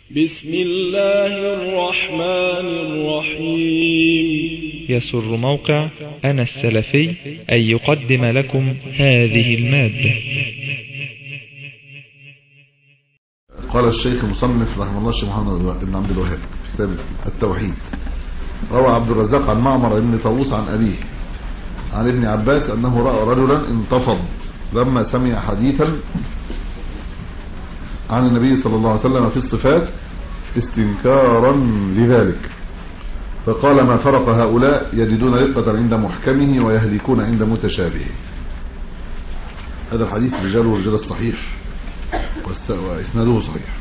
بسم الله الرحمن الرحيم يسر موقع أنا السلفي أن يقدم لكم هذه المادة قال الشيخ المصنف رحمه الله الشيخ محمد بن عبد الوهاب في كتاب التوحيد روى عبد الرزاق عن معمر بن طاووس عن أبيه عن ابن عباس أنه رأى رجلا انتفض لما سمع حديثا عن النبي صلى الله عليه وسلم في الصفات استنكارا لذلك فقال ما فرق هؤلاء يجدون رقة عند محكمه ويهلكون عند متشابهه هذا الحديث رجاله رجال الصحيح وإسناده صحيح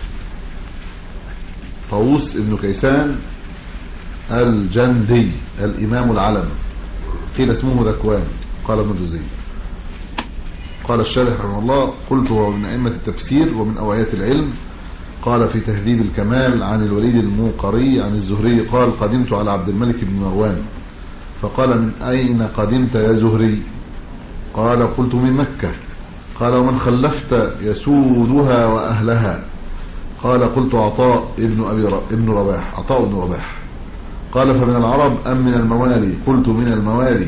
طاووس ابن كيسان الجندي الإمام العلم قيل اسمه ذكوان قال ابن جزي قال الشارح رحمه الله قلت هو من أئمة التفسير ومن أوعية العلم قال في تهذيب الكمال عن الوليد الموقري عن الزهري قال قدمت على عبد الملك بن مروان فقال من أين قدمت يا زهري قال قلت من مكة قال ومن خلفت يسودها وأهلها قال قلت عطاء ابن, أبي ر... ابن رباح عطاء ابن رباح قال فمن العرب أم من الموالي قلت من الموالي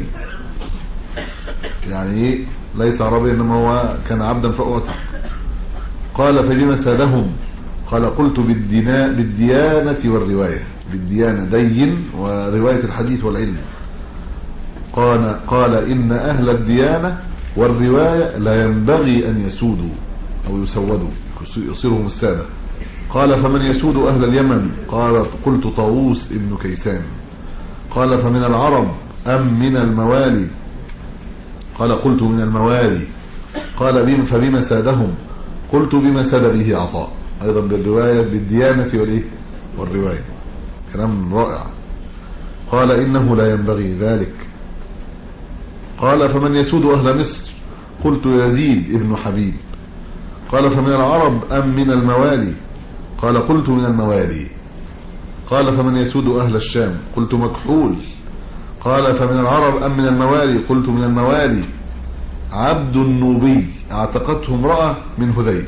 يعني ايه ليس عربي انما هو كان عبدا فأعتق قال فبما سادهم قال قلت بالدينا بالديانة والرواية بالديانة دين ورواية الحديث والعلم قال قال إن أهل الديانة والرواية لا ينبغي أن يسودوا أو يسودوا يصيرهم السادة قال فمن يسود أهل اليمن قال قلت طاووس ابن كيسان قال فمن العرب أم من الموالي قال قلت من الموالي قال بهم فبما سادهم قلت بما ساد به عطاء أيضا بالرواية بالديانة والإيه والرواية كلام رائع قال إنه لا ينبغي ذلك قال فمن يسود أهل مصر قلت يزيد ابن حبيب قال فمن العرب أم من الموالي قال قلت من الموالي قال فمن يسود أهل الشام قلت مكحول قال فمن العرب أم من الموالي قلت من الموالي عبد النوبي اعتقته امرأة من هذيل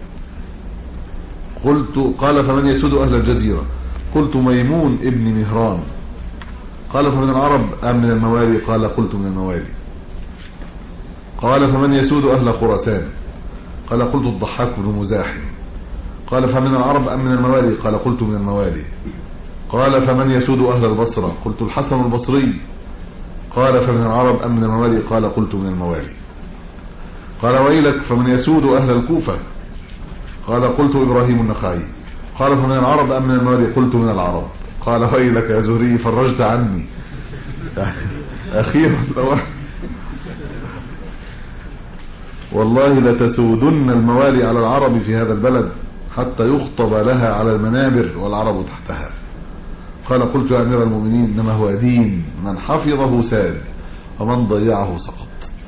قلت قال فمن يسود أهل الجزيرة قلت ميمون ابن مهران قال فمن العرب أم من الموالي قال قلت من الموالي قال فمن يسود أهل خراسان قال قلت الضحاك بن مزاحم قال فمن العرب أم من الموالي قال قلت من الموالي قال فمن يسود أهل البصرة قلت الحسن البصري قال فمن العرب أم من الموالي قال قلت من الموالي قال ويلك فمن يسود أهل الكوفة قال قلت إبراهيم النخعي قال فمن العرب أم من الموالي قلت من العرب قال ويلك يا زهري فرجت عني أخيرا والله لتسودن الموالي على العرب في هذا البلد حتى يخطب لها على المنابر والعرب تحتها قال قلت يا أمير المؤمنين إنما هو دين من حفظه ساد ومن ضيعه سقط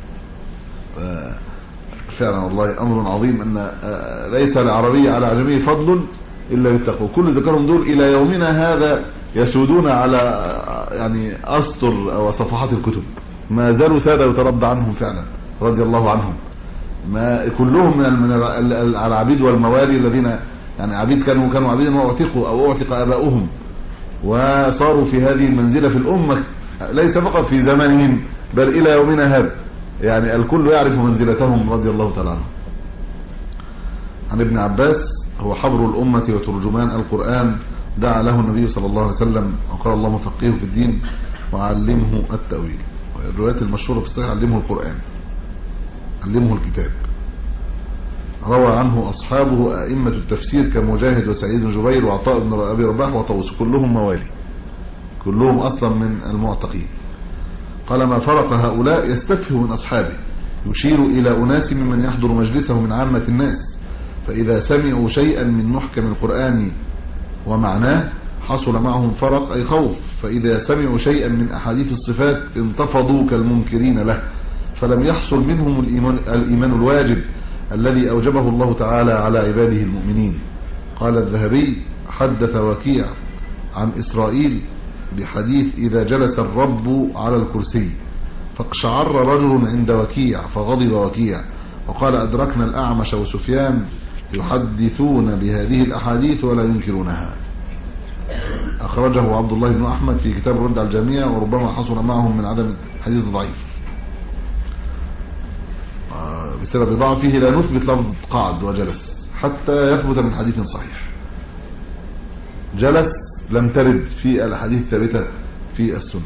فعلا والله أمر عظيم أن ليس العربي على عجمي فضل إلا بالتقوى كل ذكرهم دول إلى يومنا هذا يسودون على يعني أسطر وصفحات الكتب ما زالوا سادة يتربى عنهم فعلا رضي الله عنهم ما كلهم من من العبيد والموالي الذين يعني عبيد كانوا كانوا عبيدا واعتقوا او اعتق اباؤهم وصاروا في هذه المنزله في الامه ليس فقط في زمانهم بل الى يومنا هذا يعني الكل يعرف منزلتهم رضي الله تعالى عنهم عن ابن عباس هو حبر الامه وترجمان القران دعا له النبي صلى الله عليه وسلم وقال اللهم فقهه في الدين وعلمه التاويل الروايات المشهوره في الصحيح علمه القران علمه الكتاب روى عنه أصحابه أئمة التفسير كمجاهد وسعيد بن جبير وعطاء بن أبي رباح وطوس كلهم موالي كلهم أصلا من المعتقين قال ما فرق هؤلاء يستفه من أصحابه يشير إلى أناس ممن يحضر مجلسه من عامة الناس فإذا سمعوا شيئا من محكم القرآن ومعناه حصل معهم فرق أي خوف فإذا سمعوا شيئا من أحاديث الصفات انتفضوا كالمنكرين له فلم يحصل منهم الإيمان, الإيمان الواجب الذي أوجبه الله تعالى على عباده المؤمنين قال الذهبي حدث وكيع عن إسرائيل بحديث إذا جلس الرب على الكرسي فاقشعر رجل عند وكيع فغضب وكيع وقال أدركنا الأعمش وسفيان يحدثون بهذه الأحاديث ولا ينكرونها أخرجه عبد الله بن أحمد في كتاب الرد على الجميع وربما حصل معهم من عدم الحديث ضعيف آه، بسبب ضعفه لا نثبت لفظ قعد وجلس حتى يثبت من حديث صحيح جلس لم ترد في الأحاديث الثابتة في السنة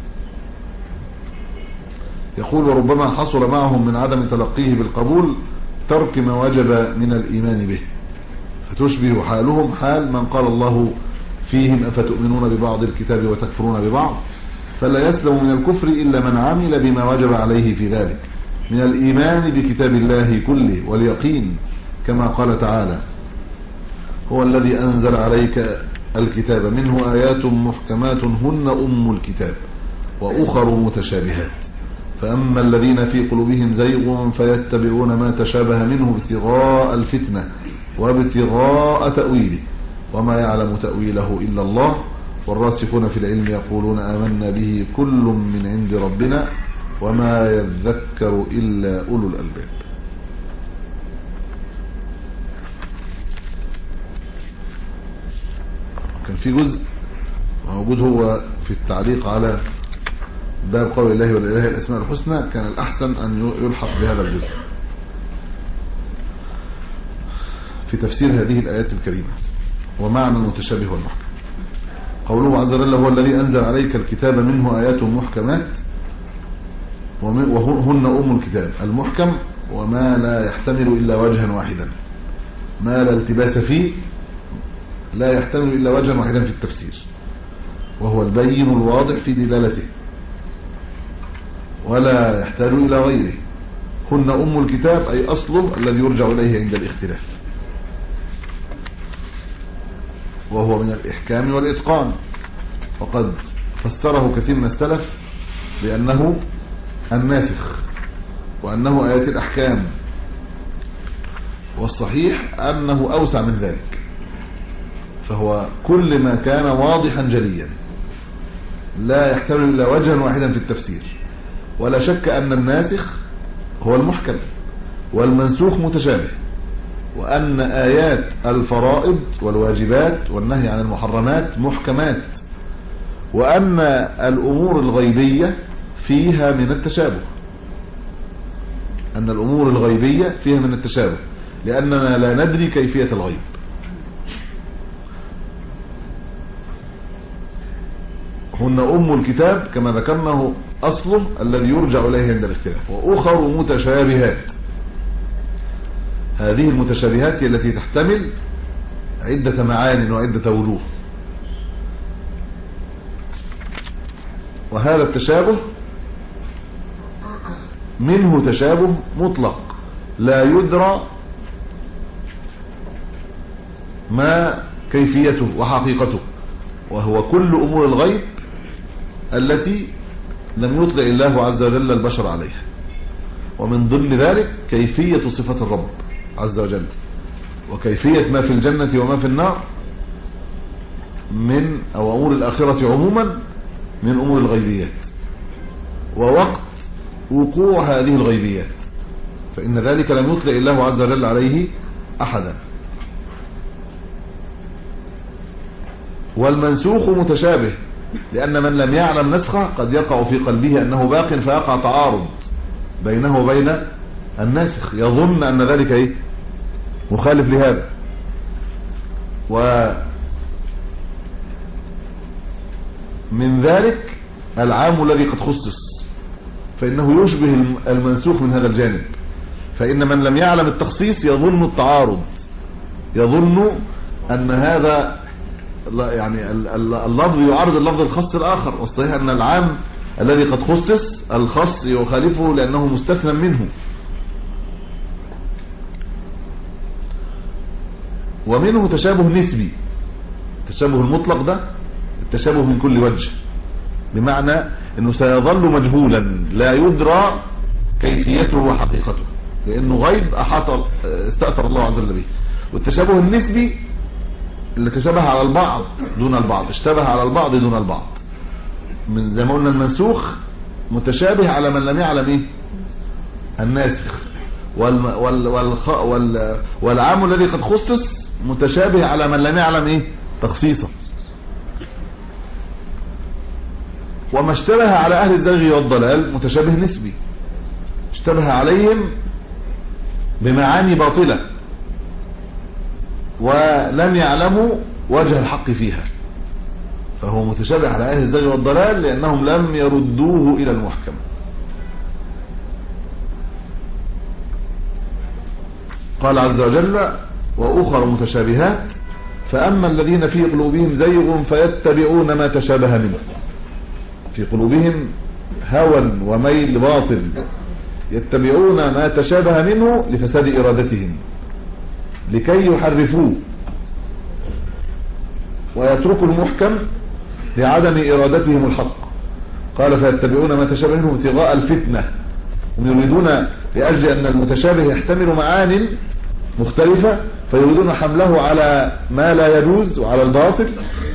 يقول وربما حصل معهم من عدم تلقيه بالقبول ترك ما وجب من الإيمان به فتشبه حالهم حال من قال الله فيهم أفتؤمنون ببعض الكتاب وتكفرون ببعض فلا يسلم من الكفر إلا من عمل بما وجب عليه في ذلك من الإيمان بكتاب الله كله واليقين كما قال تعالى هو الذي أنزل عليك الكتاب منه آيات محكمات هن أم الكتاب وأخر متشابهات فأما الذين في قلوبهم زيغ فيتبعون ما تشابه منه ابتغاء الفتنة وابتغاء تأويله وما يعلم تأويله إلا الله والراسخون في العلم يقولون آمنا به كل من عند ربنا وما يذكر إلا أولو الألباب كان في جزء موجود هو في التعليق على باب قول الله ولله الأسماء الحسنى كان الأحسن أن يلحق بهذا الجزء في تفسير هذه الآيات الكريمة ومعنى المتشابه والمحكم قوله عز وجل هو الذي أنزل عليك الكتاب منه آيات محكمات وهن أم الكتاب المحكم وما لا يحتمل إلا وجها واحدا ما لا التباس فيه لا يحتمل إلا وجها واحدا في التفسير وهو البين الواضح في دلالته ولا يحتاج إلى غيره هن أم الكتاب أي أصله الذي يرجع إليه عند الاختلاف وهو من الإحكام والإتقان وقد فسره كثير من السلف بأنه الناسخ وأنه آيات الأحكام والصحيح أنه أوسع من ذلك فهو كل ما كان واضحا جليا لا يحتمل إلا وجها واحدا في التفسير ولا شك أن الناسخ هو المحكم والمنسوخ متشابه وأن آيات الفرائض والواجبات والنهي عن المحرمات محكمات وأن الأمور الغيبية فيها من التشابه أن الأمور الغيبية فيها من التشابه لأننا لا ندري كيفية الغيب هن أم الكتاب كما ذكرناه أصله الذي يرجع إليه عند الاختلاف وأخر متشابهات هذه المتشابهات هي التي تحتمل عدة معان وعدة وجوه وهذا التشابه منه تشابه مطلق لا يدرى ما كيفيته وحقيقته وهو كل أمور الغيب التي لم يطلع الله عز وجل البشر عليها ومن ضمن ذلك كيفية صفة الرب عز وجل وكيفية ما في الجنة وما في النار من أو أمور الآخرة عموما من أمور الغيبيات ووقت وقوع هذه الغيبيات فإن ذلك لم يطلع الله عز وجل عليه أحدا والمنسوخ متشابه لأن من لم يعلم نسخه قد يقع في قلبه أنه باق فيقع تعارض بينه وبين الناسخ يظن أن ذلك إيه؟ مخالف لهذا و من ذلك العام الذي قد خصص فإنه يشبه المنسوخ من هذا الجانب فإن من لم يعلم التخصيص يظن التعارض يظن أن هذا يعني اللفظ يعارض اللفظ الخاص الآخر والصحيح أن العام الذي قد خصص الخاص يخالفه لأنه مستثنى منه ومنه تشابه نسبي التشابه المطلق ده التشابه من كل وجه بمعنى انه سيظل مجهولا لا يدرى كيفيته وحقيقته لانه غيب احاط استأثر الله عز وجل به والتشابه النسبي اللي تشابه على البعض دون البعض اشتبه على البعض دون البعض من زي ما قلنا المنسوخ متشابه على من لم يعلم ايه الناسخ وال وال والخ وال والعام الذي قد خصص متشابه على من لم يعلم ايه تخصيصه وما اشتبه على اهل الزغي والضلال متشابه نسبي اشتبه عليهم بمعاني باطلة ولم يعلموا وجه الحق فيها فهو متشابه على اهل الزغي والضلال لانهم لم يردوه الى المحكم قال عز وجل واخر متشابهات فاما الذين في قلوبهم زيغ فيتبعون ما تشابه منه في قلوبهم هوى وميل باطل يتبعون ما تشابه منه لفساد ارادتهم لكي يحرفوه ويتركوا المحكم لعدم ارادتهم الحق قال فيتبعون ما تشابه منه ابتغاء الفتنة هم يريدون لأجل أن المتشابه يحتمل معان مختلفة فيريدون حمله على ما لا يجوز وعلى الباطل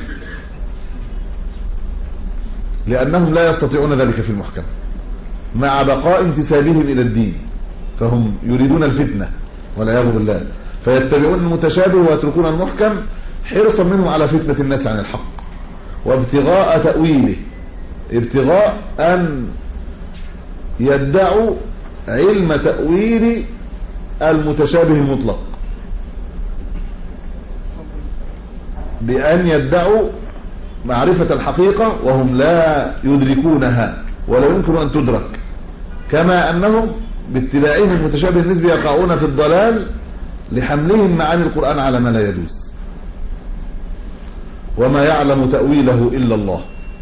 لأنهم لا يستطيعون ذلك في المحكم مع بقاء انتسابهم إلى الدين فهم يريدون الفتنة والعياذ بالله فيتبعون المتشابه ويتركون المحكم حرصا منهم على فتنة الناس عن الحق وابتغاء تأويله ابتغاء أن يدعوا علم تأويل المتشابه المطلق بأن يدعوا معرفة الحقيقة وهم لا يدركونها ولا يمكن أن تدرك كما أنهم باتباعهم المتشابه النسبي يقعون في الضلال لحملهم معاني القرآن على ما لا يجوز وما يعلم تأويله إلا الله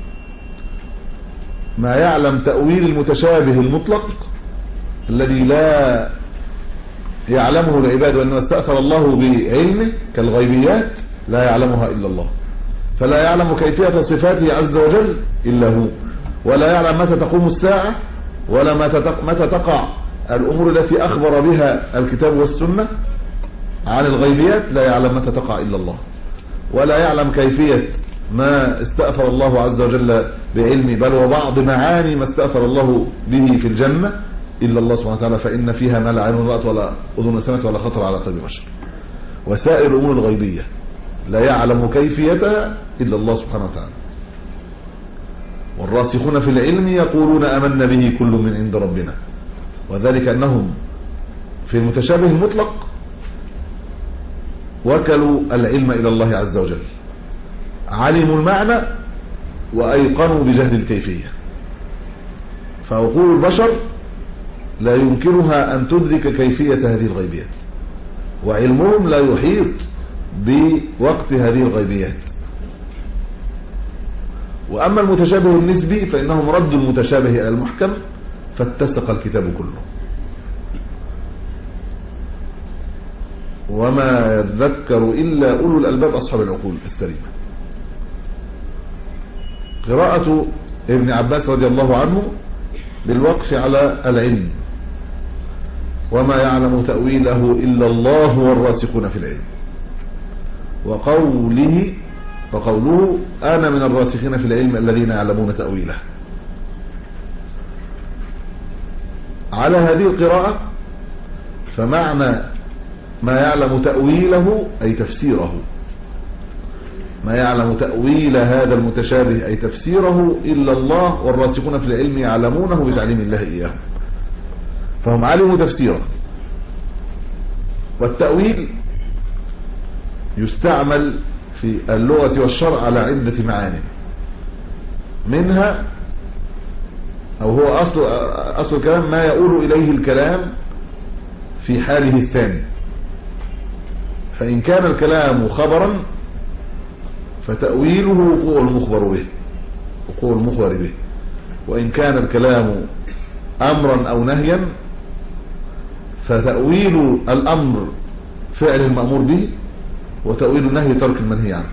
ما يعلم تأويل المتشابه المطلق الذي لا يعلمه العباد وإنما استأثر الله بعلمه كالغيبيات لا يعلمها إلا الله فلا يعلم كيفية صفاته عز وجل إلا هو ولا يعلم متى تقوم الساعة ولا متى تقع الأمور التي أخبر بها الكتاب والسنة عن الغيبيات لا يعلم متى تقع إلا الله ولا يعلم كيفية ما استأثر الله عز وجل بعلمه بل وبعض معاني ما استأثر الله به في الجنة إلا الله سبحانه وتعالى فإن فيها ما لا عين رأت ولا أذن سمعت ولا خطر على قلب بشر وسائر الأمور الغيبية لا يعلم كيفيتها إلا الله سبحانه وتعالى والراسخون في العلم يقولون أمنا به كل من عند ربنا وذلك أنهم في المتشابه المطلق وكلوا العلم إلى الله عز وجل علموا المعنى وأيقنوا بجهل الكيفية فعقول البشر لا يمكنها أن تدرك كيفية هذه الغيبيات وعلمهم لا يحيط بوقت هذه الغيبيات وأما المتشابه النسبي فإنهم ردوا المتشابه إلى المحكم فاتسق الكتاب كله وما يذكر إلا أولو الألباب أصحاب العقول السليمة قراءة ابن عباس رضي الله عنه بالوقف على العلم وما يعلم تأويله إلا الله والراسخون في العلم وقوله وقوله أنا من الراسخين في العلم الذين يعلمون تأويله على هذه القراءة فمعنى ما يعلم تأويله أي تفسيره ما يعلم تأويل هذا المتشابه أي تفسيره إلا الله والراسخون في العلم يعلمونه بتعليم الله إياه فهم علموا تفسيره والتأويل يستعمل في اللغة والشرع على عدة معاني منها أو هو أصل, أصل الكلام ما يقول إليه الكلام في حاله الثاني فإن كان الكلام خبرا فتأويله وقوع المخبر به وقوع المخبر به وإن كان الكلام أمرا أو نهيا فتأويل الأمر فعل المأمور به وتأويل النهي ترك المنهي عنه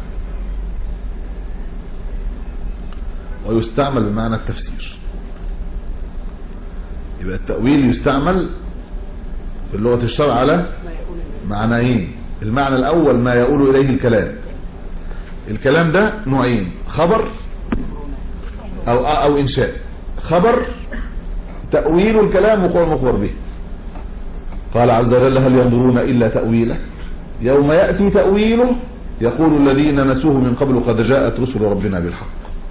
ويستعمل بمعنى التفسير يبقى التأويل يستعمل في اللغة الشرع على معنيين المعنى الأول ما يقول إليه الكلام الكلام ده نوعين خبر أو, أو إنشاء خبر تأويل الكلام وقوع المخبر به قال عز وجل هل ينظرون إلا تأويله يوم يأتي تأويله يقول الذين نسوه من قبل قد جاءت رسل ربنا بالحق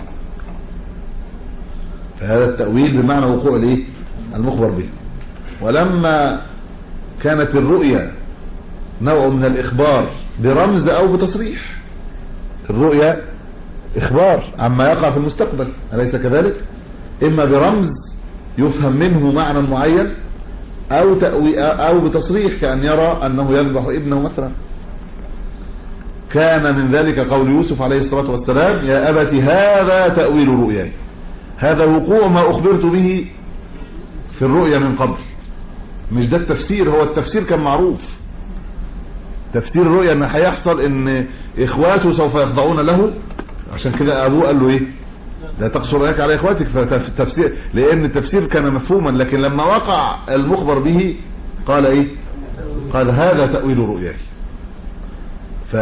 فهذا التأويل بمعنى وقوع الايه المخبر به ولما كانت الرؤيا نوع من الإخبار برمز أو بتصريح الرؤيا إخبار عما يقع في المستقبل أليس كذلك إما برمز يفهم منه معنى معين أو, تأوي أو بتصريح كأن يرى أنه يذبح ابنه مثلا كان من ذلك قول يوسف عليه الصلاة والسلام يا أبت هذا تأويل رؤياي هذا وقوع ما أخبرت به في الرؤيا من قبل مش ده التفسير هو التفسير كان معروف تفسير الرؤيا ان هيحصل ان اخواته سوف يخضعون له عشان كده ابوه قال له ايه لا تقصر رأيك على اخواتك فتفسير لان التفسير كان مفهوما لكن لما وقع المخبر به قال ايه قال هذا تأويل رؤياي ف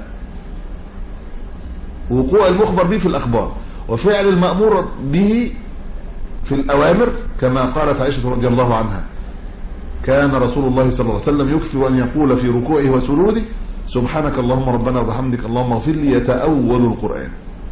وقوع المخبر به في الاخبار وفعل المأمور به في الاوامر كما قالت عائشة رضي الله عنها كان رسول الله صلى الله عليه وسلم يكثر ان يقول في ركوعه وسجوده سبحانك اللهم ربنا وبحمدك اللهم اغفر لي يتأول القرآن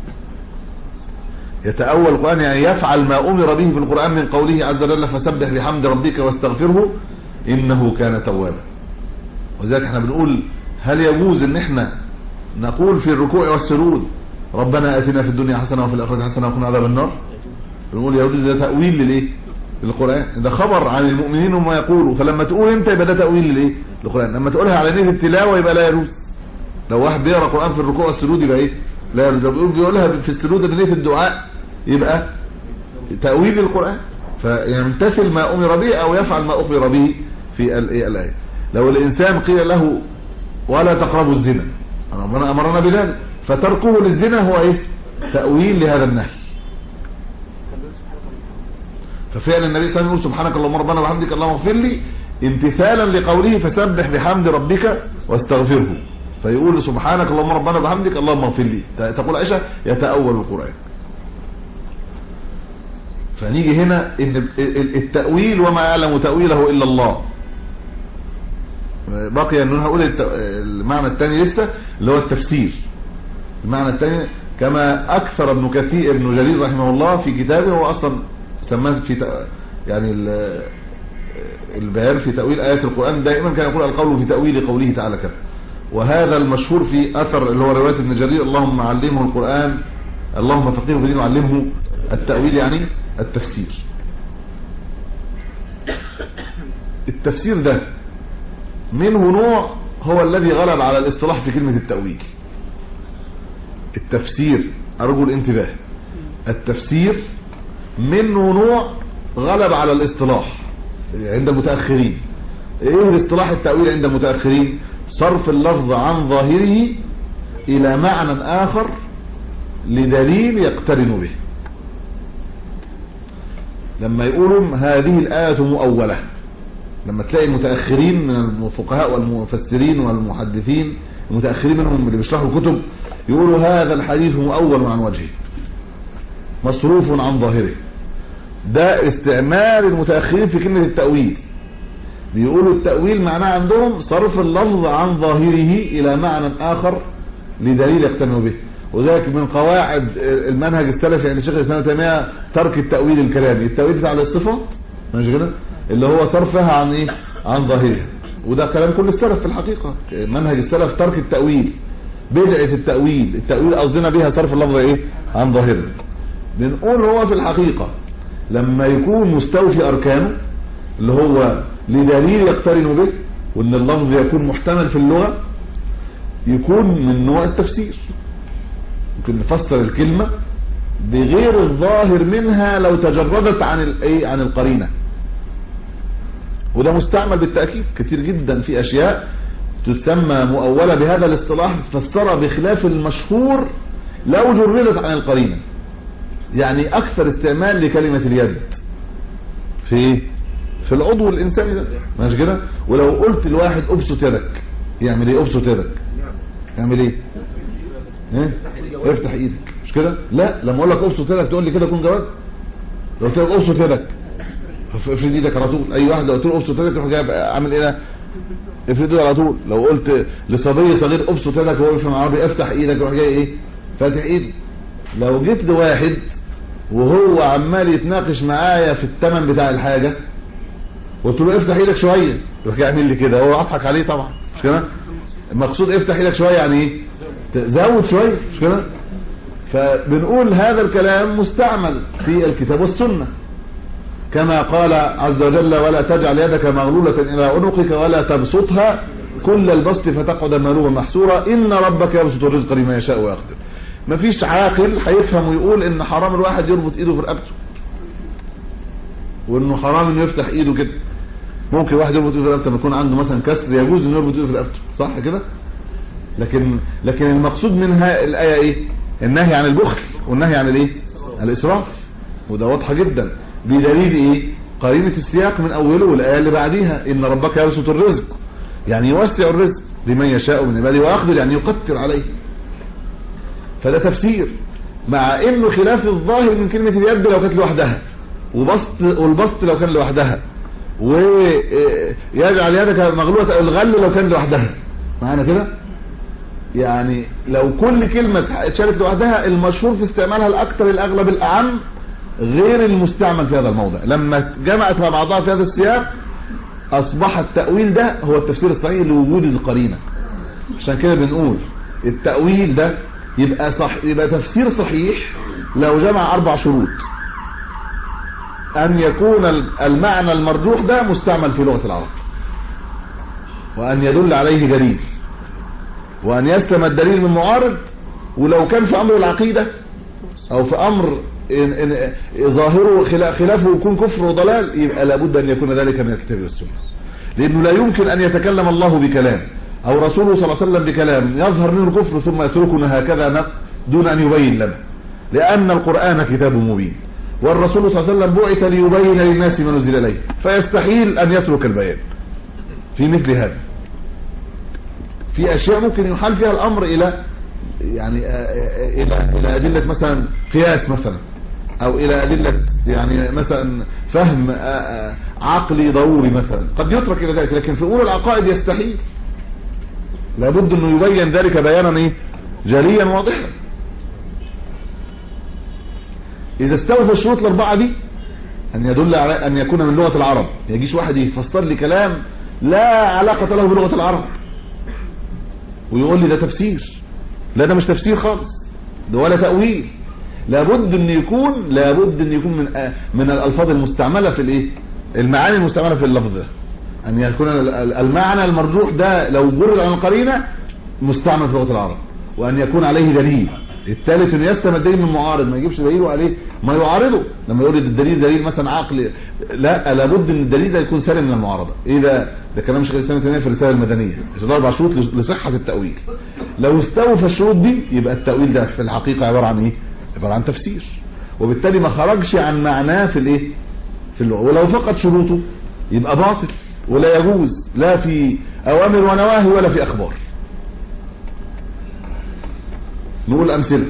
يتأول القرآن يعني يفعل ما أمر به في القرآن من قوله عز وجل فسبح بحمد ربك واستغفره إنه كان توابا وذلك احنا بنقول هل يجوز ان احنا نقول في الركوع والسجود ربنا اتنا في الدنيا حسنه وفي الاخره حسنه وقنا عذاب النار بنقول يا ولد ده تاويل للايه للقران ده خبر عن المؤمنين وما يقولوا فلما تقول انت يبقى ده تاويل للايه للقران لما تقولها على نيه التلاوه يبقى لا يجوز لو واحد بيقرا قران في الركوع والسجود يبقى ايه لا يجوز بيقول بيقولها في السجود بنيه الدعاء يبقى تاويل للقران فيمتثل ما امر به او يفعل ما اخبر به في الايه لو الانسان قيل له ولا تقربوا الزنا ربنا امرنا بذلك فتركه للزنا هو ايه تأويل لهذا النهي ففعل النبي صلى الله عليه وسلم يقول سبحانك اللهم ربنا وبحمدك اللهم اغفر لي امتثالا لقوله فسبح بحمد ربك واستغفره فيقول سبحانك اللهم ربنا وبحمدك اللهم اغفر لي تقول عائشه يتأول القرآن فنيجي هنا ان التأويل وما يعلم تأويله الا الله بقي ان هقول المعنى الثاني لسه اللي هو التفسير المعنى الثاني كما اكثر ابن كثير ابن جرير رحمه الله في كتابه هو اصلا سماه في يعني البيان في تأويل آيات القرآن دائما كان يقول القول في تأويل قوله تعالى كذا وهذا المشهور في أثر اللي هو رواية ابن جرير اللهم علمه القرآن اللهم فقهه في دين وعلمه التأويل يعني التفسير التفسير ده منه نوع هو الذي غلب على الاصطلاح في كلمة التأويل التفسير أرجو الانتباه التفسير منه نوع غلب على الاصطلاح عند المتأخرين ايه الاصطلاح التأويل عند المتأخرين صرف اللفظ عن ظاهره الى معنى اخر لدليل يقترن به لما يقولوا هذه الآية مؤولة لما تلاقي المتأخرين من الفقهاء والمفسرين والمحدثين المتأخرين منهم اللي بيشرحوا الكتب يقولوا هذا الحديث مؤول عن وجهه مصروف عن ظاهره ده استعمال المتأخرين في كلمة التأويل بيقولوا التأويل معناه عندهم صرف اللفظ عن ظاهره إلى معنى آخر لدليل يقتنوا به وذلك من قواعد المنهج السلفي عند شيخ الاسلام تيميه ترك التأويل الكلامي التأويل بتاع الصفات ماشي كده اللي هو صرفها عن ايه عن ظاهرها وده كلام كل السلف في الحقيقة منهج السلف ترك التأويل بدعة التأويل التأويل قصدنا بها صرف اللفظ ايه عن ظاهره بنقول هو في الحقيقة لما يكون مستوفي اركانه اللي هو لدليل يقترن به وان اللفظ يكون محتمل في اللغة يكون من نوع التفسير ممكن نفسر الكلمة بغير الظاهر منها لو تجردت عن الايه عن القرينه وده مستعمل بالتأكيد كتير جدا في اشياء تسمى مؤولة بهذا الاصطلاح تفسرها بخلاف المشهور لو جردت عن القرينة يعني اكثر استعمال لكلمة اليد في في العضو الانساني ده ماشي كده ولو قلت لواحد ابسط يدك يعمل ايه ابسط يدك يعمل ايه ايه افتح ايدك مش كده لا لما اقول لك ابسط يدك تقول لي كده كون جواد لو قلت لك ابسط يدك افرد ايدك على طول اي واحد لو قلت له ابسط ايدك يروح جايب عامل ايه ده افرد ايدك على طول لو قلت لصبي صغير ابسط ايدك وهو يفهم عربي افتح ايدك يروح جاي ايه فاتح ايدك لو جيت لواحد وهو عمال يتناقش معايا في الثمن بتاع الحاجه قلت له افتح ايدك شويه يروح جاي يعمل لي كده هو اضحك عليه طبعا مش كده المقصود افتح ايدك شويه يعني ايه تزود شويه مش كده فبنقول هذا الكلام مستعمل في الكتاب والسنه كما قال عز وجل ولا تجعل يدك مغلولة إلى عنقك ولا تبسطها كل البسط فتقعد ملوما محسورا إن ربك يبسط الرزق لمن يشاء ويقدر مفيش عاقل هيفهم ويقول إن حرام الواحد يربط إيده في رقبته وإنه حرام إنه يفتح إيده كده ممكن واحد يربط إيده في رقبته لما يكون عنده مثلا كسر يجوز إنه يربط إيده في رقبته صح كده لكن لكن المقصود منها الآية إيه النهي عن البخل والنهي عن الإيه الإسراف وده واضحة جدا بدليل ايه قرينة السياق من اوله والايه اللي بعديها ان ربك يبسط الرزق يعني يوسع الرزق لمن يشاء من عباده ويقدر يعني يقتر عليه فده تفسير مع انه خلاف الظاهر من كلمة اليد لو كانت لوحدها وبسط والبسط لو كان لوحدها ويجعل يدك مغلولة الغل لو كان لوحدها معانا كده يعني لو كل كلمة اتشالت لوحدها المشهور في استعمالها الاكثر الاغلب الاعم غير المستعمل في هذا الموضع لما جمعت مع بعضها في هذا السياق اصبح التأويل ده هو التفسير الصحيح لوجود القرينة عشان كده بنقول التأويل ده يبقى صح يبقى تفسير صحيح لو جمع اربع شروط ان يكون المعنى المرجوح ده مستعمل في لغة العرب وان يدل عليه دليل وان يسلم الدليل من معارض ولو كان في امر العقيدة او في امر إن إن ظاهره خلافه يكون كفر وضلال يبقى لابد ان يكون ذلك من الكتاب والسنه لانه لا يمكن ان يتكلم الله بكلام او رسوله صلى الله عليه وسلم بكلام يظهر منه الكفر ثم يتركنا هكذا دون ان يبين لنا لان القران كتاب مبين والرسول صلى الله عليه وسلم بعث ليبين للناس ما نزل اليه فيستحيل ان يترك البيان في مثل هذا في اشياء ممكن يحال فيها الامر الى يعني الى الى ادله مثلا قياس مثلا او الى ادله يعني مثلا فهم عقلي ضروري مثلا قد يترك الى ذلك لكن في امور العقائد يستحيل لابد انه يبين ذلك بيانا ايه جليا واضحا اذا استوفى الشروط الاربعه دي ان يدل على ان يكون من لغه العرب ما يجيش واحد يفسر لي كلام لا علاقه له بلغه العرب ويقول لي ده تفسير لا ده مش تفسير خالص ده ولا تأويل لابد ان يكون لابد ان يكون من من الالفاظ المستعملة في الايه المعاني المستعملة في اللفظ ده ان يكون المعنى المرجوح ده لو جرد عن القرينة مستعمل في لغة العرب وان يكون عليه دليل الثالث انه يستمع الدليل من معارض ما يجيبش دليله عليه ما يعارضه لما يقول الدليل دليل مثلا عقل لا لابد ان الدليل ده يكون سالم من المعارضه ايه ده ده كلام شيخ الاسلام تيميه في الرساله المدنيه عشان اربع شروط لصحه التاويل لو استوفى الشروط دي يبقى التاويل ده في الحقيقه عباره عن ايه عباره عن تفسير وبالتالي ما خرجش عن معناه في الايه في اللغه ولو فقد شروطه يبقى باطل ولا يجوز لا في اوامر ونواهي ولا في اخبار نقول امثله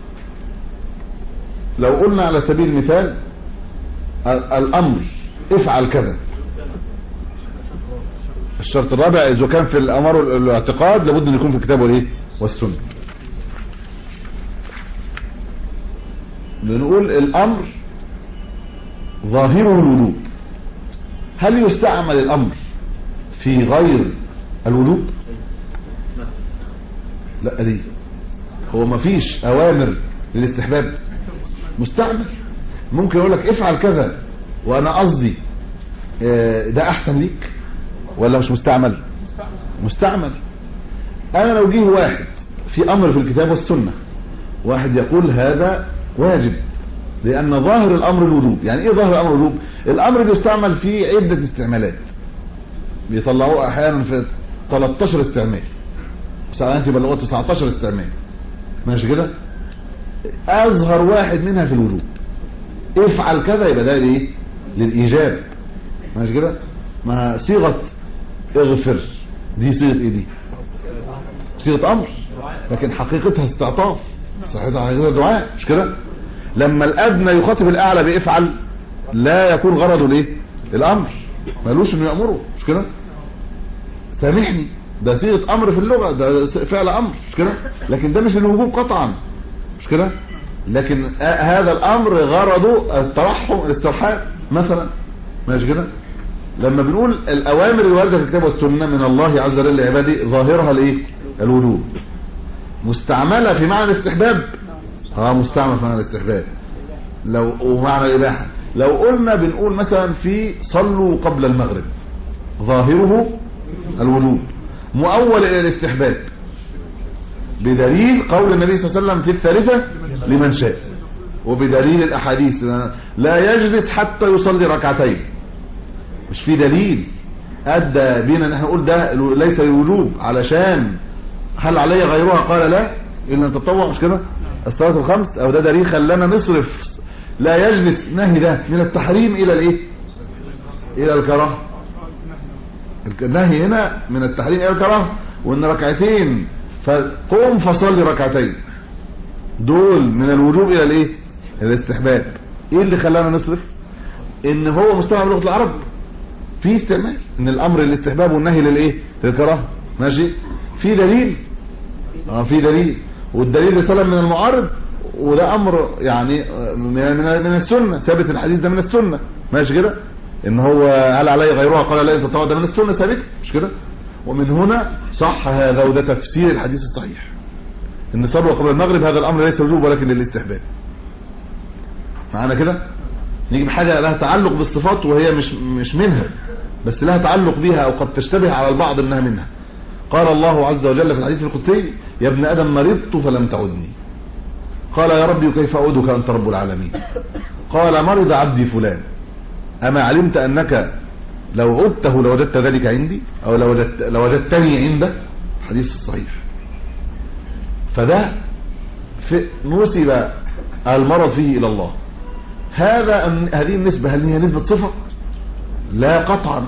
لو قلنا على سبيل المثال الامر افعل كذا الشرط الرابع اذا كان في الامر الاعتقاد لابد ان يكون في الكتاب والايه والسنه بنقول الامر ظاهره الوجوب هل يستعمل الامر في غير الوجوب لا ليه هو ما فيش اوامر للاستحباب مستعمل ممكن يقول لك افعل كذا وانا قصدي ده احسن ليك ولا مش مستعمل مستعمل انا لو جه واحد في امر في الكتاب والسنة واحد يقول هذا واجب لان ظاهر الامر الوجوب يعني ايه ظاهر الامر الوجوب الامر بيستعمل في عدة استعمالات بيطلعوه احيانا في 13 استعمال ساعات يبلغوه 19 استعمال ماشي كده اظهر واحد منها في الوجوب افعل كذا يبقى ده ايه للايجاب ماشي كده ما صيغه اغفر دي صيغه ايه دي صيغه امر لكن حقيقتها استعطاف صحيحه حقيقتها دعاء مش كده لما الادنى يخاطب الاعلى بافعل لا يكون غرضه الايه الامر مالوش انه يامره مش كده سامحني ده صيغه امر في اللغه ده فعل امر مش كده لكن ده مش الوجوب قطعا مش كده لكن هذا الامر غرضه الترحم الاسترحام مثلا ماشي كده لما بنقول الاوامر الوارده في الكتاب والسنه من الله عز وجل لعباده ظاهرها الايه الوجوب مستعمله في معنى الاستحباب اه مستعمل في معنى الاستحباب لو ومعنى الاباحه لو قلنا بنقول مثلا في صلوا قبل المغرب ظاهره الوجوب مؤول الى الاستحباب بدليل قول النبي صلى الله عليه وسلم في الثالثة لمن شاء وبدليل الاحاديث لا يجلس حتى يصلي ركعتين مش في دليل ادى بينا ان احنا نقول ده ليس الوجوب علشان هل علي غيرها قال لا الا ان تطوع مش كده الصلاه الخمس او ده دليل خلانا نصرف لا يجلس نهي ده من التحريم الى الايه الى الكراهه النهي هنا من التحريم الى الكراهه وان ركعتين فقوم فصلي ركعتين دول من الوجوب الى الايه الاستحباب ايه اللي خلانا نصرف ان هو مستوى لغه العرب في استعمال ان الامر للاستحباب والنهي للايه للكراهه ماشي في دليل اه في دليل والدليل سلم من المعارض وده امر يعني من من السنه ثابت الحديث ده من السنه ماشي كده ان هو هل علي غيرها قال لا يتطوع ده من السنه ثابت مش كده ومن هنا صح هذا وده تفسير الحديث الصحيح ان صلوا قبل المغرب هذا الامر ليس وجوب ولكن للاستحباب معانا كده نيجي بحاجه لها تعلق بالصفات وهي مش مش منها بس لها تعلق بها او قد تشتبه على البعض انها منها قال الله عز وجل في الحديث القدسي يا ابن ادم مرضت فلم تعدني قال يا ربي كيف اعودك انت رب العالمين قال مرض عبدي فلان اما علمت انك لو عدته لوجدت ذلك عندي او لوجدت لوجدتني عنده حديث صحيح فده في نسب المرض فيه الى الله هذا هذه النسبة هل هي نسبة صفة لا قطعا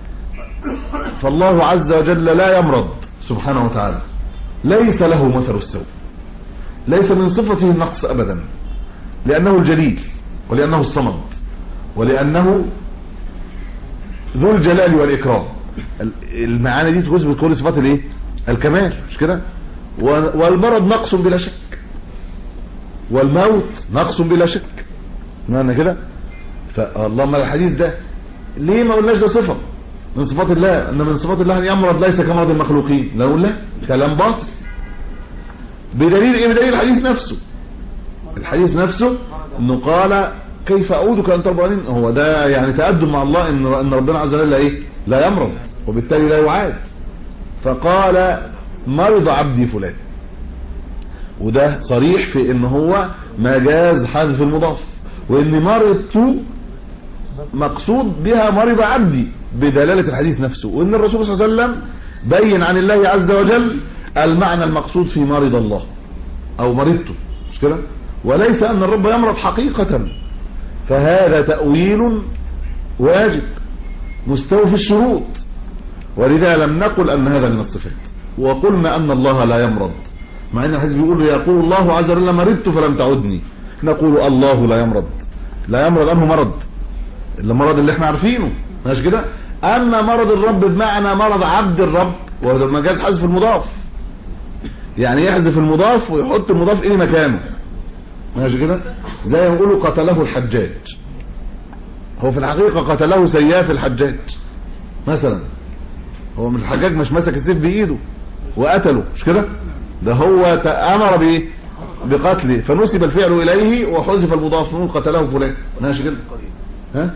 فالله عز وجل لا يمرض سبحانه وتعالى ليس له مثل السوء ليس من صفته النقص ابدا لانه الجليل ولانه الصمد ولانه ذو الجلال والاكرام المعاني دي تثبت كل صفات الايه الكمال مش كده والمرض نقص بلا شك والموت نقص بلا شك معنى كده فاللهم الحديث ده ليه ما قلناش ده صفه من صفات الله ان من صفات الله ان يمرض ليس كمرض المخلوقين نقول لا كلام باطل بدليل ايه بدليل الحديث نفسه الحديث نفسه انه قال كيف اعودك ان تربانين هو ده يعني تقدم مع الله ان ان ربنا عز وجل ايه لا يمرض وبالتالي لا يعاد فقال مرض عبدي فلان وده صريح في ان هو مجاز حذف المضاف وان مرضت مقصود بها مرض عبدي بدلالة الحديث نفسه وان الرسول صلى الله عليه وسلم بين عن الله عز وجل المعنى المقصود في مرض الله او مرضته مش كده وليس ان الرب يمرض حقيقة فهذا تأويل واجب مستوفي الشروط ولذا لم نقل ان هذا من الصفات وقلنا ان الله لا يمرض مع ان الحديث بيقول يقول الله عز وجل مرضت فلم تعدني نقول الله لا يمرض لا يمرض انه مرض المرض اللي احنا عارفينه ماشي كده اما مرض الرب بمعنى مرض عبد الرب وهذا مجاز حذف المضاف يعني يحذف المضاف ويحط المضاف ايه مكانه ماشي كده زي ما يقولوا قتله الحجاج هو في الحقيقة قتله سياف الحجاج مثلا هو مش الحجاج مش ماسك السيف بايده وقتله مش كده ده هو امر بايه بقتله فنسب الفعل اليه وحذف المضاف نقول قتله فلان ماشي كده ها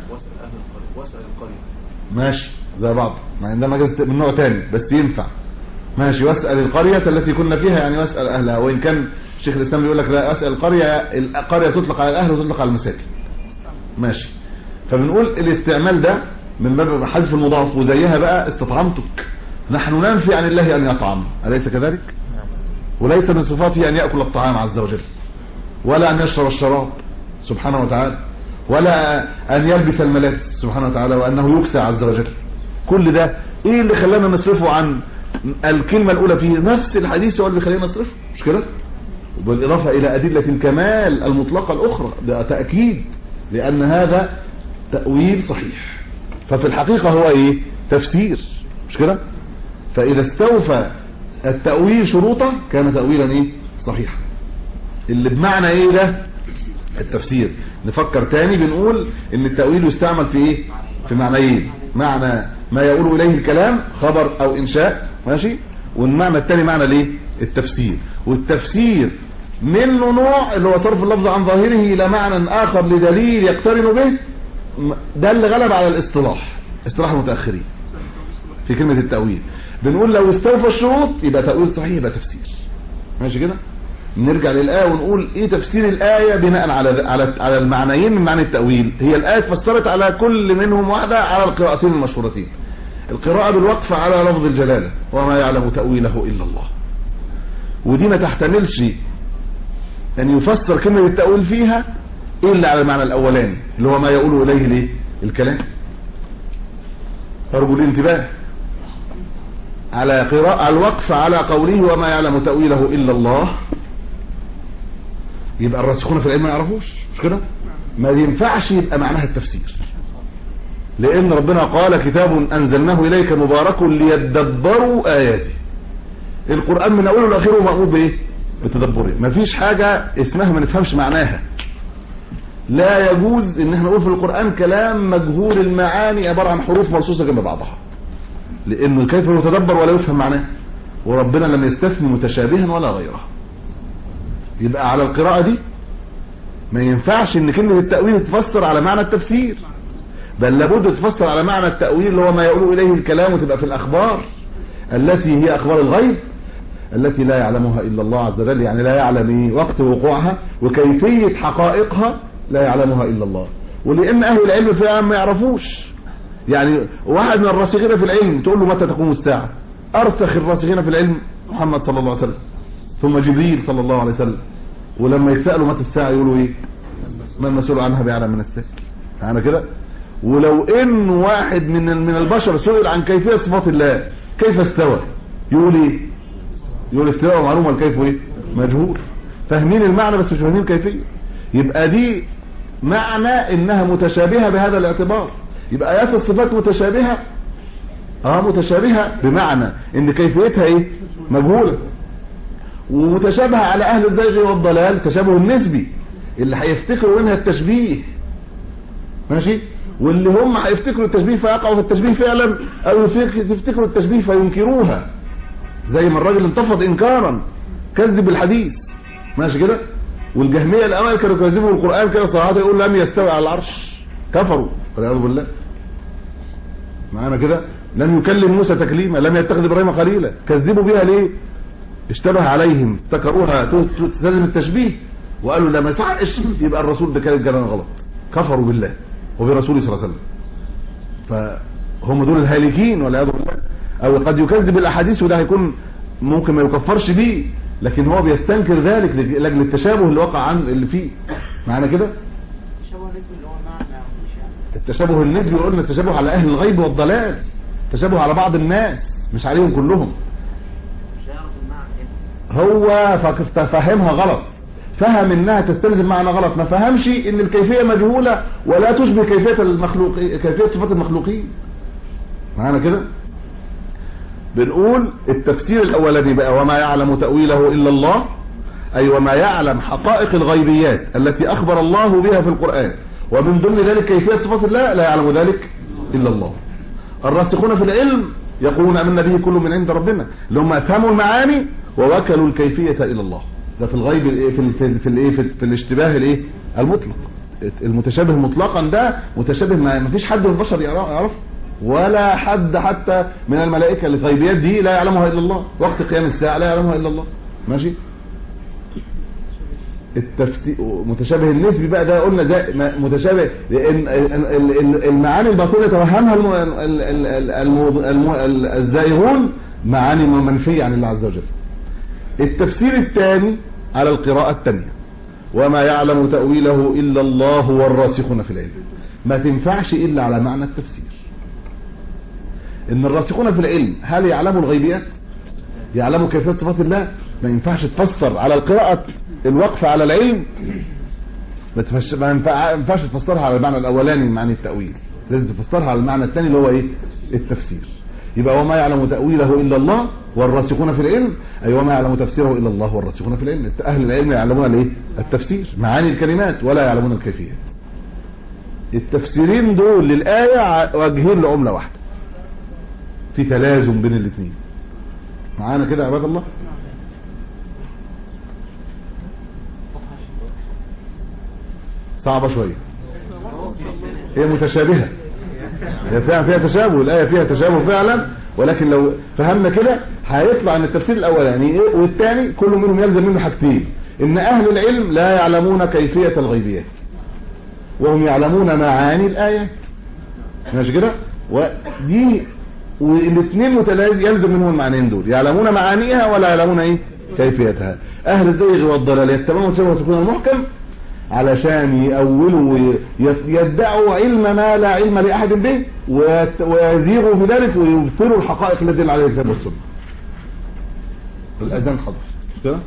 ماشي زي بعض مع ان ده مجاز من نوع تاني بس ينفع ماشي واسال القريه التي كنا فيها يعني واسال اهلها وان كان شيخ الاسلام بيقول لك لا اسال القريه القريه تطلق على الاهل وتطلق على المساكن ماشي فبنقول الاستعمال ده من باب حذف المضاف وزيها بقى استطعمتك نحن ننفي عن الله ان يطعم اليس كذلك وليس من صفاته ان ياكل الطعام عز وجل ولا ان يشرب الشراب سبحانه وتعالى ولا ان يلبس الملابس سبحانه وتعالى وانه يكسى عز وجل كل ده ايه اللي خلانا نصرفه عن الكلمة الاولى فيه نفس الحديث هو اللي بيخلينا نصرفه مش كده بالاضافة الى ادلة الكمال المطلقة الاخرى ده تأكيد لان هذا تأويل صحيح ففي الحقيقة هو ايه تفسير مش كده فاذا استوفى التأويل شروطه كان تأويلا ايه صحيحا اللي بمعنى ايه ده التفسير نفكر تاني بنقول ان التأويل يستعمل في ايه في معنيين معنى ما يقول اليه الكلام خبر او انشاء ماشي والمعنى التاني معنى الايه التفسير والتفسير منه نوع اللي هو صرف اللفظ عن ظاهره الى معنى اخر لدليل يقترن به ده اللي غلب على الاصطلاح اصطلاح المتاخرين في كلمة التأويل بنقول لو استوفى الشروط يبقى تأويل صحيح يبقى تفسير ماشي كده نرجع للآية ونقول ايه تفسير الآية بناء على على على المعنيين من معنى التأويل هي الآية فسرت على كل منهم واحدة على القراءتين المشهورتين القراءة بالوقف على لفظ الجلالة وما يعلم تأويله إلا الله ودي ما تحتملش أن يفسر كلمة التأويل فيها إلا على المعنى الأولاني اللي هو ما يقول إليه ليه الكلام أرجو الانتباه على قراءة الوقف على قوله وما يعلم تأويله إلا الله يبقى الراسخون في العلم ما يعرفوش مش كده ما ينفعش يبقى معناها التفسير لأن ربنا قال كتاب أنزلناه إليك مبارك ليدبروا آياته القرآن من أوله لآخره مأمور بإيه بتدبره مفيش حاجة اسمها ما نفهمش معناها لا يجوز ان احنا نقول في القرآن كلام مجهول المعاني عبارة عن حروف مرصوصة جنب بعضها لانه كيف يتدبر ولا يفهم معناه وربنا لم يستثني متشابها ولا غيره يبقى على القراءة دي ما ينفعش ان كلمة التأويل تفسر على معنى التفسير بل لابد تفسر على معنى التأويل اللي هو ما يقول إليه الكلام وتبقى في الأخبار التي هي أخبار الغيب التي لا يعلمها إلا الله عز وجل يعني لا يعلم إيه وقت وقوعها وكيفية حقائقها لا يعلمها إلا الله ولأن أهل العلم فعلا ما يعرفوش يعني واحد من الراسخين في العلم تقول له متى تقوم الساعة أرسخ الراسخين في العلم محمد صلى الله عليه وسلم ثم جبريل صلى الله عليه وسلم ولما يتسألوا متى الساعة يقولوا ايه ما المسؤول عنها بيعلم من السائل يعني كده ولو ان واحد من من البشر سئل عن كيفية صفات الله كيف استوى يقول ايه يقول استوى معلومة الكيف ايه مجهول فاهمين المعنى بس مش فاهمين الكيفية يبقى دي معنى انها متشابهة بهذا الاعتبار يبقى ايات الصفات متشابهة اه متشابهة بمعنى ان كيفيتها ايه مجهولة ومتشابهة على اهل الزيغ والضلال تشابه النسبي اللي هيفتكروا منها التشبيه ماشي واللي هم هيفتكروا التشبيه فيقعوا في التشبيه فعلا او يفتكروا التشبيه فينكروها زي ما الراجل انتفض انكارا كذب الحديث ماشي كده والجهمية الاوائل كانوا كذبوا القرآن كده صراحة يقول لم يستوي على العرش كفروا والعياذ بالله معانا كده لم يكلم موسى تكليما لم يتخذ ابراهيم خليلا كذبوا بها ليه اشتبه عليهم افتكروها تستلزم التشبيه وقالوا لا ما يصحش يبقى الرسول ده كان كلام غلط كفروا بالله وبرسوله صلى الله عليه وسلم فهم دول الهالكين والعياذ بالله او قد يكذب الاحاديث وده هيكون ممكن ما يكفرش بيه لكن هو بيستنكر ذلك لاجل التشابه اللي وقع عن اللي فيه معانا كده التشابه النسبي قلنا التشابه على اهل الغيب والضلال التشابه على بعض الناس مش عليهم كلهم هو فهمها غلط فهم انها تستلزم معنى غلط ما فهمش ان الكيفية مجهولة ولا تشبه كيفية المخلوق كيفية صفات المخلوقين معانا كده بنقول التفسير الاولاني بقى وما يعلم تأويله الا الله اي وما يعلم حقائق الغيبيات التي اخبر الله بها في القرآن ومن ضمن ذلك كيفية صفات الله لا يعلم ذلك الا الله الراسخون في العلم يقولون امنا به كل من عند ربنا اللي هم افهموا المعاني ووكلوا الكيفية الى الله ده في الغيب في ال في ال في, الايه في, في الاشتباه الايه المطلق المتشابه مطلقا ده متشابه ما فيش حد من البشر يعرف ولا حد حتى من الملائكة الغيبيات دي لا يعلمها الا الله وقت قيام الساعة لا يعلمها الا الله ماشي التفسير متشابه النسبي بقى ده قلنا ده متشابه لان المعاني الباطنه توهمها الزائغون معاني منفيه عن الله عز وجل التفسير الثاني على القراءة الثانية وما يعلم تأويله إلا الله والراسخون في العلم ما تنفعش إلا على معنى التفسير إن الراسخون في العلم هل يعلموا الغيبيات يعلموا كيفية صفات الله ما ينفعش تفسر على القراءة الوقف على العلم ما ينفعش تفسرها على المعنى الأولاني من معنى التأويل لازم تفسرها على المعنى الثاني اللي هو ايه التفسير يبقى وما يعلم تأويله إلا الله والراسخون في العلم أي وما يعلم تفسيره إلا الله والراسخون في العلم أهل العلم يعلمون الايه التفسير معاني الكلمات ولا يعلمون الكيفيات التفسيرين دول للآية وجهين لعملة واحدة في تلازم بين الاثنين معانا كده يا عباد الله صعبة شوية هي متشابهة هي فعلا فيها تشابه الآية فيها تشابه فعلا ولكن لو فهمنا كده هيطلع ان التفسير الاولاني ايه والثاني كل منهم يلزم منه حاجتين ان اهل العلم لا يعلمون كيفية الغيبيات وهم يعلمون معاني الآية ماشي كده ودي والاثنين متلازم يلزم منهم المعنيين دول يعلمون معانيها ولا يعلمون ايه كيفيتها اهل الزيغ والضلال يتبعون سبب وتكون المحكم علشان يأولوا ويدعوا علم ما لا علم لأحد به ويزيغوا في ذلك ويبطلوا الحقائق التي دل عليها الكتاب والسنة الأذان حضر مش كده؟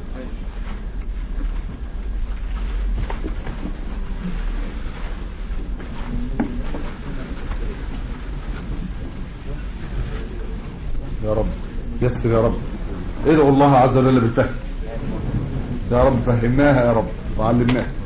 يا رب يسر يا رب ادعوا الله عز وجل بالفهم يا رب فهمناها يا رب وعلمناها